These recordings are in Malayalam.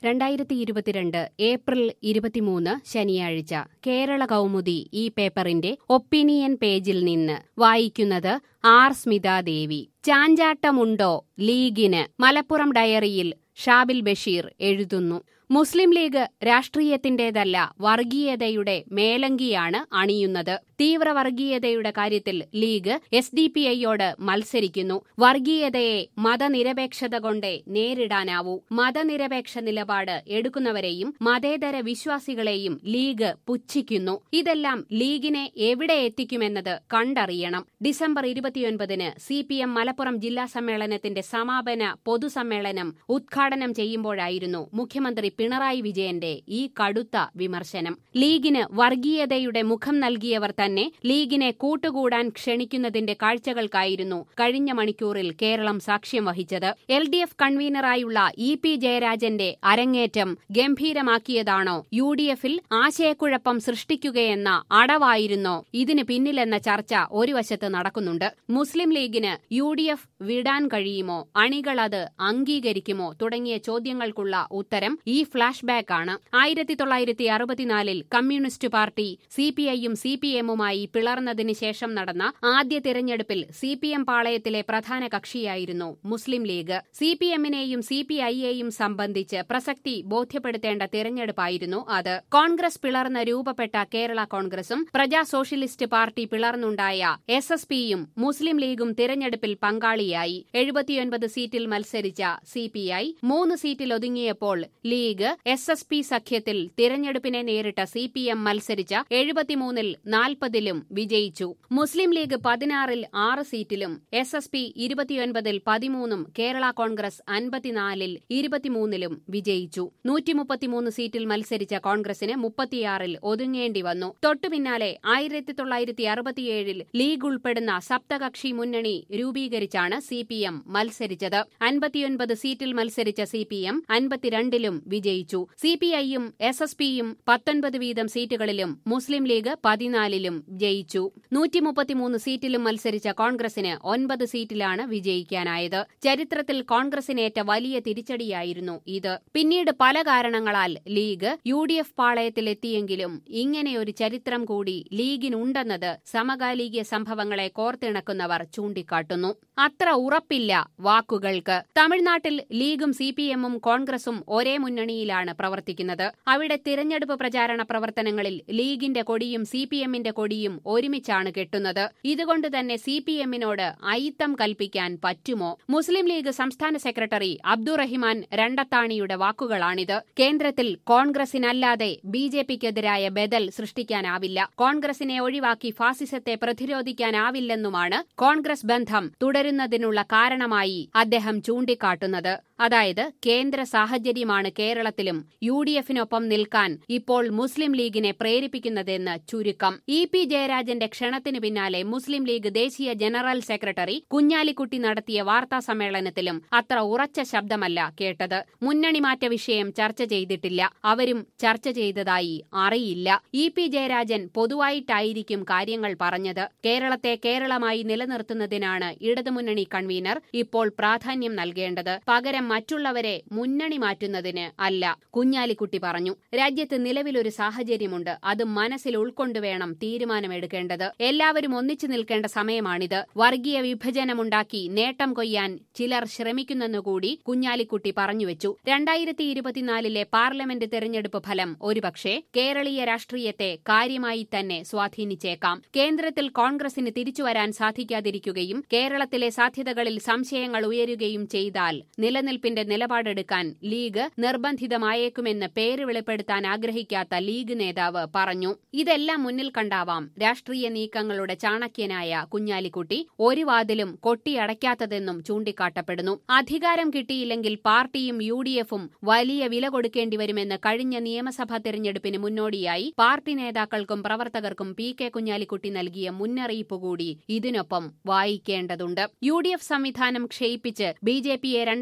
രണ്ടായിരത്തി ഇരുപത്തിരണ്ട് ഏപ്രിൽ ഇരുപത്തിമൂന്ന് ശനിയാഴ്ച കേരള കൗമുദി ഈ പേപ്പറിന്റെ ഒപ്പീനിയൻ പേജിൽ നിന്ന് വായിക്കുന്നത് ആർ സ്മിതാദേവി ചാഞ്ചാട്ടമുണ്ടോ ലീഗിന് മലപ്പുറം ഡയറിയിൽ ഷാബിൽ ബഷീർ എഴുതുന്നു മുസ്ലിം ലീഗ് രാഷ്ട്രീയത്തിന്റേതല്ല വർഗീയതയുടെ മേലങ്കിയാണ് അണിയുന്നത് തീവ്ര വർഗീയതയുടെ കാര്യത്തിൽ ലീഗ് എസ് ഡി പി ഐയോട് മത്സരിക്കുന്നു വർഗീയതയെ മതനിരപേക്ഷത കൊണ്ടേ നേരിടാനാവൂ മതനിരപേക്ഷ നിലപാട് എടുക്കുന്നവരെയും മതേതര വിശ്വാസികളെയും ലീഗ് പുച്ഛിക്കുന്നു ഇതെല്ലാം ലീഗിനെ എവിടെ എത്തിക്കുമെന്നത് കണ്ടറിയണം ഡിസംബർ ഇരുപത്തിയൊൻപതിന് സി പി എം മലപ്പുറം ജില്ലാ സമ്മേളനത്തിന്റെ സമാപന പൊതുസമ്മേളനം ഉദ്ഘാടനം ചെയ്യുമ്പോഴായിരുന്നു മുഖ്യമന്ത്രി പിണറായി വിജയന്റെ ഈ കടുത്ത വിമർശനം ലീഗിന് വർഗീയതയുടെ മുഖം നൽകിയവർ തന്നെ ലീഗിനെ കൂട്ടുകൂടാൻ ക്ഷണിക്കുന്നതിന്റെ കാഴ്ചകൾക്കായിരുന്നു കഴിഞ്ഞ മണിക്കൂറിൽ കേരളം സാക്ഷ്യം വഹിച്ചത് എൽ ഡി എഫ് കൺവീനറായുള്ള ഇ പി ജയരാജന്റെ അരങ്ങേറ്റം ഗംഭീരമാക്കിയതാണോ യു ഡി എഫിൽ ആശയക്കുഴപ്പം സൃഷ്ടിക്കുകയെന്ന അടവായിരുന്നോ ഇതിന് പിന്നിലെന്ന ചർച്ച ഒരു വശത്ത് നടക്കുന്നുണ്ട് മുസ്ലിം ലീഗിന് യു ഡി എഫ് വിടാൻ കഴിയുമോ അണികൾ അത് അംഗീകരിക്കുമോ തുടങ്ങിയ ചോദ്യങ്ങൾക്കുള്ള ഉത്തരം ഈ ഫ്ളാഷ് ബാക്ക് ആണ് ആയിരത്തി തൊള്ളായിരത്തി അറുപത്തിനാലിൽ കമ്മ്യൂണിസ്റ്റ് പാർട്ടി സി പി ഐയും സി പി എമ്മുമായി പിളർന്നതിന് ശേഷം നടന്ന ആദ്യ തിരഞ്ഞെടുപ്പിൽ സി പി എം പാളയത്തിലെ പ്രധാന കക്ഷിയായിരുന്നു മുസ്ലിം ലീഗ് സി പി എമ്മിനെയും സി പി ഐയെയും സംബന്ധിച്ച് പ്രസക്തി ബോധ്യപ്പെടുത്തേണ്ട തിരഞ്ഞെടുപ്പായിരുന്നു അത് കോൺഗ്രസ് പിളർന്ന് രൂപപ്പെട്ട കേരള കോൺഗ്രസും പ്രജാ സോഷ്യലിസ്റ്റ് പാർട്ടി പിളർന്നുണ്ടായ എസ് എസ് പിയും മുസ്ലിം ലീഗും തിരഞ്ഞെടുപ്പിൽ പങ്കാളിയായി എഴുപത്തിയൊൻപത് സീറ്റിൽ മത്സരിച്ച സി പി ഐ മൂന്ന് സീറ്റിൽ ഒതുങ്ങിയപ്പോൾ ലീഗ് എസ് എസ് പി സഖ്യത്തിൽ തിരഞ്ഞെടുപ്പിനെ നേരിട്ട സി പി എം മത്സരിച്ച എഴുപത്തിമൂന്നിൽ നാൽപ്പതിലും വിജയിച്ചു മുസ്ലിം ലീഗ് പതിനാറിൽ ആറ് സീറ്റിലും എസ് എസ് പി ഇരുപത്തിയൊൻപതിൽ പതിമൂന്നും കേരള കോൺഗ്രസ് അൻപത്തിനാലിൽ ഇരുപത്തിമൂന്നിലും വിജയിച്ചു നൂറ്റിമുപ്പത്തിമൂന്ന് സീറ്റിൽ മത്സരിച്ച കോൺഗ്രസിന് മുപ്പത്തിയാറിൽ ഒതുങ്ങേണ്ടി വന്നു തൊട്ടുപിന്നാലെ ആയിരത്തി തൊള്ളായിരത്തി അറുപത്തിയേഴിൽ ലീഗ് ഉൾപ്പെടുന്ന സപ്തകക്ഷി മുന്നണി രൂപീകരിച്ചാണ് സി പി എം മത്സരിച്ചത് അൻപത്തിയൊൻപത് സീറ്റിൽ മത്സരിച്ച സി പി എം അൻപത്തിരണ്ടിലും വിജയിച്ചു സി പി ഐയും എസ് എസ് പിയും പത്തൊൻപത് വീതം സീറ്റുകളിലും മുസ്ലിം ലീഗ് പതിനാലിലും ജയിച്ചു നൂറ്റിമുപ്പത്തിമൂന്ന് സീറ്റിലും മത്സരിച്ച കോൺഗ്രസിന് ഒൻപത് സീറ്റിലാണ് വിജയിക്കാനായത് ചരിത്രത്തിൽ കോൺഗ്രസിനേറ്റ വലിയ തിരിച്ചടിയായിരുന്നു ഇത് പിന്നീട് പല കാരണങ്ങളാൽ ലീഗ് യു ഡി എഫ് പാളയത്തിലെത്തിയെങ്കിലും ഇങ്ങനെയൊരു ചരിത്രം കൂടി ലീഗിനുണ്ടെന്നത് സമകാലിക സംഭവങ്ങളെ കോർത്തിണക്കുന്നവർ ചൂണ്ടിക്കാട്ടുന്നു അത്ര ഉറപ്പില്ല വാക്കുകൾക്ക് തമിഴ്നാട്ടിൽ ലീഗും സി പി എമ്മും കോൺഗ്രസും ഒരേ മുന്നണിയിലാണ് പ്രവർത്തിക്കുന്നത് അവിടെ തിരഞ്ഞെടുപ്പ് പ്രചാരണ പ്രവർത്തനങ്ങളിൽ ലീഗിന്റെ കൊടിയും സി പി എമ്മിന്റെ കൊടിയും ഒരുമിച്ചാണ് കെട്ടുന്നത് ഇതുകൊണ്ട് തന്നെ സി പി എമ്മിനോട് അയിത്തം കൽപ്പിക്കാൻ പറ്റുമോ മുസ്ലിം ലീഗ് സംസ്ഥാന സെക്രട്ടറി അബ്ദുറഹിമാൻ രണ്ടത്താണിയുടെ വാക്കുകളാണിത് കേന്ദ്രത്തിൽ കോൺഗ്രസിനല്ലാതെ ബി ജെ പിക്കെതിരായ ബദൽ സൃഷ്ടിക്കാനാവില്ല കോൺഗ്രസിനെ ഒഴിവാക്കി ഫാസിസത്തെ പ്രതിരോധിക്കാനാവില്ലെന്നുമാണ് കോൺഗ്രസ് ബന്ധം തുടരുന്നതിനുള്ള കാരണമായി അദ്ദേഹം ചൂണ്ടിക്കാട്ടുന്നത് അതായത് കേന്ദ്ര സാഹചര്യമാണ് കേരളത്തിലും യു ഡി എഫിനൊപ്പം നിൽക്കാൻ ഇപ്പോൾ മുസ്ലിം ലീഗിനെ പ്രേരിപ്പിക്കുന്നതെന്ന് ചുരുക്കം ഇ പി ജയരാജന്റെ ക്ഷണത്തിനു പിന്നാലെ മുസ്ലിം ലീഗ് ദേശീയ ജനറൽ സെക്രട്ടറി കുഞ്ഞാലിക്കുട്ടി നടത്തിയ വാർത്താ സമ്മേളനത്തിലും അത്ര ഉറച്ച ശബ്ദമല്ല കേട്ടത് മുന്നണി മാറ്റ വിഷയം ചർച്ച ചെയ്തിട്ടില്ല അവരും ചർച്ച ചെയ്തതായി അറിയില്ല ഇ പി ജയരാജൻ പൊതുവായിട്ടായിരിക്കും കാര്യങ്ങൾ പറഞ്ഞത് കേരളത്തെ കേരളമായി നിലനിർത്തുന്നതിനാണ് ഇടതുമുന്നണി കൺവീനർ ഇപ്പോൾ പ്രാധാന്യം നൽകേണ്ടത് പകരം മറ്റുള്ളവരെ മുന്നണി മാറ്റുന്നതിന് അല്ല കുഞ്ഞാലിക്കുട്ടി പറഞ്ഞു രാജ്യത്ത് നിലവിലൊരു സാഹചര്യമുണ്ട് അത് മനസ്സിൽ ഉൾക്കൊണ്ടുവേണം തീരുമാനമെടുക്കേണ്ടത് എല്ലാവരും ഒന്നിച്ചു നിൽക്കേണ്ട സമയമാണിത് വർഗീയ വിഭജനമുണ്ടാക്കി നേട്ടം കൊയ്യാൻ ചിലർ ശ്രമിക്കുന്നെന്നുകൂടി കുഞ്ഞാലിക്കുട്ടി പറഞ്ഞുവെച്ചു രണ്ടായിരത്തി ഇരുപത്തിനാലിലെ പാർലമെന്റ് തെരഞ്ഞെടുപ്പ് ഫലം ഒരുപക്ഷെ കേരളീയ രാഷ്ട്രീയത്തെ കാര്യമായി തന്നെ സ്വാധീനിച്ചേക്കാം കേന്ദ്രത്തിൽ കോൺഗ്രസിന് തിരിച്ചുവരാൻ സാധിക്കാതിരിക്കുകയും കേരളത്തിലെ സാധ്യതകളിൽ സംശയങ്ങൾ ഉയരുകയും ചെയ്താൽ നിലനിൽപ്പിന്റെ നിലപാടെടുക്കാൻ ലീഗ് നിർബന്ധിതമായേക്കുമെന്ന് പേര് വെളിപ്പെടുത്താൻ ആഗ്രഹിക്കാത്ത ലീഗ് നേതാവ് പറഞ്ഞു ഇതെല്ലാം മുന്നിൽ കണ്ടാവാം രാഷ്ട്രീയ നീക്കങ്ങളുടെ ചാണക്യനായ കുഞ്ഞാലിക്കുട്ടി ഒരു വാതിലും കൊട്ടിയടയ്ക്കാത്തതെന്നും ചൂണ്ടിക്കാട്ടപ്പെടുന്നു അധികാരം കിട്ടിയില്ലെങ്കിൽ പാർട്ടിയും യു ഡി എഫും വലിയ വില കൊടുക്കേണ്ടി വരുമെന്ന് കഴിഞ്ഞ നിയമസഭാ തെരഞ്ഞെടുപ്പിന് മുന്നോടിയായി പാർട്ടി നേതാക്കൾക്കും പ്രവർത്തകർക്കും പി കെ കുഞ്ഞാലിക്കുട്ടി നൽകിയ മുന്നറിയിപ്പ് കൂടി ഇതിനൊപ്പം വായിക്കേണ്ടതുണ്ട് യു ഡി എഫ് സംവിധാനം ക്ഷയിപ്പിച്ച് ബി ജെ പിയെ രണ്ടാം കക്ഷി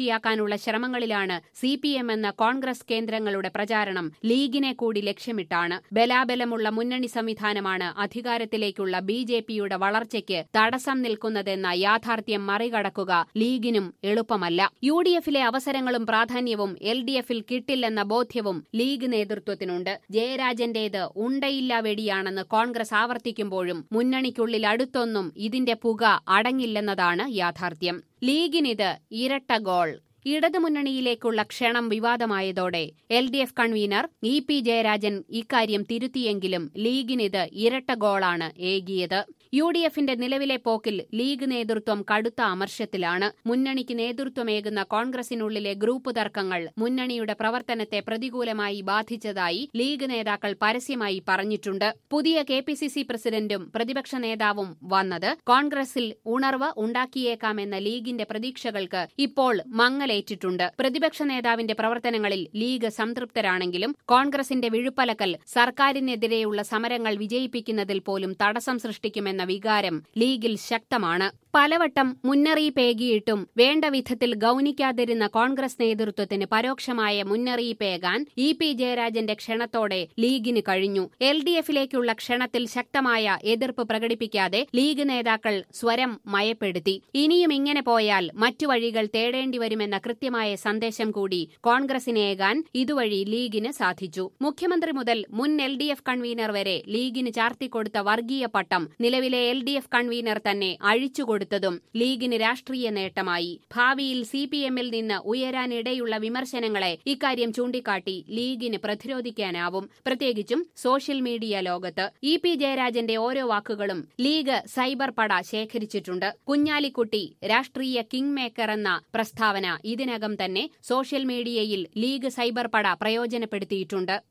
പൂർത്തിയാക്കാനുള്ള ശ്രമങ്ങളിലാണ് സി പി എം എന്ന കോൺഗ്രസ് കേന്ദ്രങ്ങളുടെ പ്രചാരണം ലീഗിനെ കൂടി ലക്ഷ്യമിട്ടാണ് ബലാബലമുള്ള മുന്നണി സംവിധാനമാണ് അധികാരത്തിലേക്കുള്ള ബി ജെ പിയുടെ വളർച്ചയ്ക്ക് തടസ്സം നിൽക്കുന്നതെന്ന യാഥാർത്ഥ്യം മറികടക്കുക ലീഗിനും എളുപ്പമല്ല യു ഡി എഫിലെ അവസരങ്ങളും പ്രാധാന്യവും എൽ ഡി എഫിൽ കിട്ടില്ലെന്ന ബോധ്യവും ലീഗ് നേതൃത്വത്തിനുണ്ട് ജയരാജന്റേത് ഉണ്ടയില്ല വെടിയാണെന്ന് കോൺഗ്രസ് ആവർത്തിക്കുമ്പോഴും മുന്നണിക്കുള്ളിൽ അടുത്തൊന്നും ഇതിന്റെ പുക അടങ്ങില്ലെന്നതാണ് യാഥാർത്ഥ്യം ലീഗിനിത് ഇരട്ട ഗോൾ ഇടതുമുന്നണിയിലേക്കുള്ള ക്ഷണം വിവാദമായതോടെ L D F convener E P Jayarajan ഇക്കാര്യം തിരുത്തിയെങ്കിലും ലീഗിനിത് ഇരട്ട ഗോളാണ് ഏകിയത് യു ഡി എഫിന്റെ നിലവിലെ പോക്കിൽ ലീഗ് നേതൃത്വം കടുത്ത അമർഷത്തിലാണ് മുന്നണിക്ക് നേതൃത്വമേകുന്ന കോൺഗ്രസിനുള്ളിലെ ഗ്രൂപ്പ് തർക്കങ്ങൾ മുന്നണിയുടെ പ്രവർത്തനത്തെ പ്രതികൂലമായി ബാധിച്ചതായി ലീഗ് നേതാക്കൾ പരസ്യമായി പറഞ്ഞിട്ടുണ്ട് പുതിയ കെ പി സി സി പ്രസിഡന്റും പ്രതിപക്ഷ നേതാവും വന്നത് കോൺഗ്രസിൽ ഉണർവ് ഉണ്ടാക്കിയേക്കാമെന്ന ലീഗിന്റെ പ്രതീക്ഷകൾക്ക് ഇപ്പോൾ മങ്ങലേറ്റിട്ടുണ്ട് പ്രതിപക്ഷ നേതാവിന്റെ പ്രവർത്തനങ്ങളിൽ ലീഗ് സംതൃപ്തരാണെങ്കിലും കോൺഗ്രസിന്റെ വിഴുപ്പലക്കൽ സർക്കാരിനെതിരെയുള്ള സമരങ്ങൾ വിജയിപ്പിക്കുന്നതിൽ പോലും തടസ്സം സൃഷ്ടിക്കുമെന്ന വികാരം ലീഗിൽ ശക്തമാണ് പലവട്ടം മുന്നറിയിപ്പേകിയിട്ടും വേണ്ട വിധത്തിൽ ഗൌനിക്കാതിരുന്ന കോൺഗ്രസ് നേതൃത്വത്തിന് പരോക്ഷമായ മുന്നറിയിപ്പേകാൻ ഇ പി ജയരാജന്റെ ക്ഷണത്തോടെ ലീഗിന് കഴിഞ്ഞു എൽ ഡി എഫിലേക്കുള്ള ക്ഷണത്തിൽ ശക്തമായ എതിർപ്പ് പ്രകടിപ്പിക്കാതെ ലീഗ് നേതാക്കൾ സ്വരം മയപ്പെടുത്തി ഇനിയും ഇങ്ങനെ പോയാൽ മറ്റു വഴികൾ തേടേണ്ടിവരുമെന്ന കൃത്യമായ സന്ദേശം കൂടി കോൺഗ്രസിനേകാൻ ഇതുവഴി ലീഗിന് സാധിച്ചു മുഖ്യമന്ത്രി മുതൽ മുൻ എൽ ഡി എഫ് കൺവീനർ വരെ ലീഗിന് ചാർത്തിക്കൊടുത്ത വർഗീയ പട്ടം നിലവിലെ എൽ ഡി എഫ് കൺവീനർ തന്നെ അഴിച്ചുകൊടുത്തതും ലീഗിന് രാഷ്ട്രീയ നേട്ടമായി ഭാവിയിൽ സി പി എമ്മിൽ നിന്ന് ഉയരാനിടയുള്ള വിമർശനങ്ങളെ ഇക്കാര്യം ചൂണ്ടിക്കാട്ടി ലീഗിന് പ്രതിരോധിക്കാനാവും പ്രത്യേകിച്ചും സോഷ്യൽ മീഡിയ ലോകത്ത് ഇ പി ജയരാജന്റെ ഓരോ വാക്കുകളും ലീഗ് സൈബർ പട ശേഖരിച്ചിട്ടുണ്ട് കുഞ്ഞാലിക്കുട്ടി രാഷ്ട്രീയ കിങ് മേക്കർ എന്ന പ്രസ്താവന ഇതിനകം തന്നെ സോഷ്യൽ മീഡിയയിൽ ലീഗ് സൈബർ പട പ്രയോജനപ്പെടുത്തിയിട്ടുണ്ട്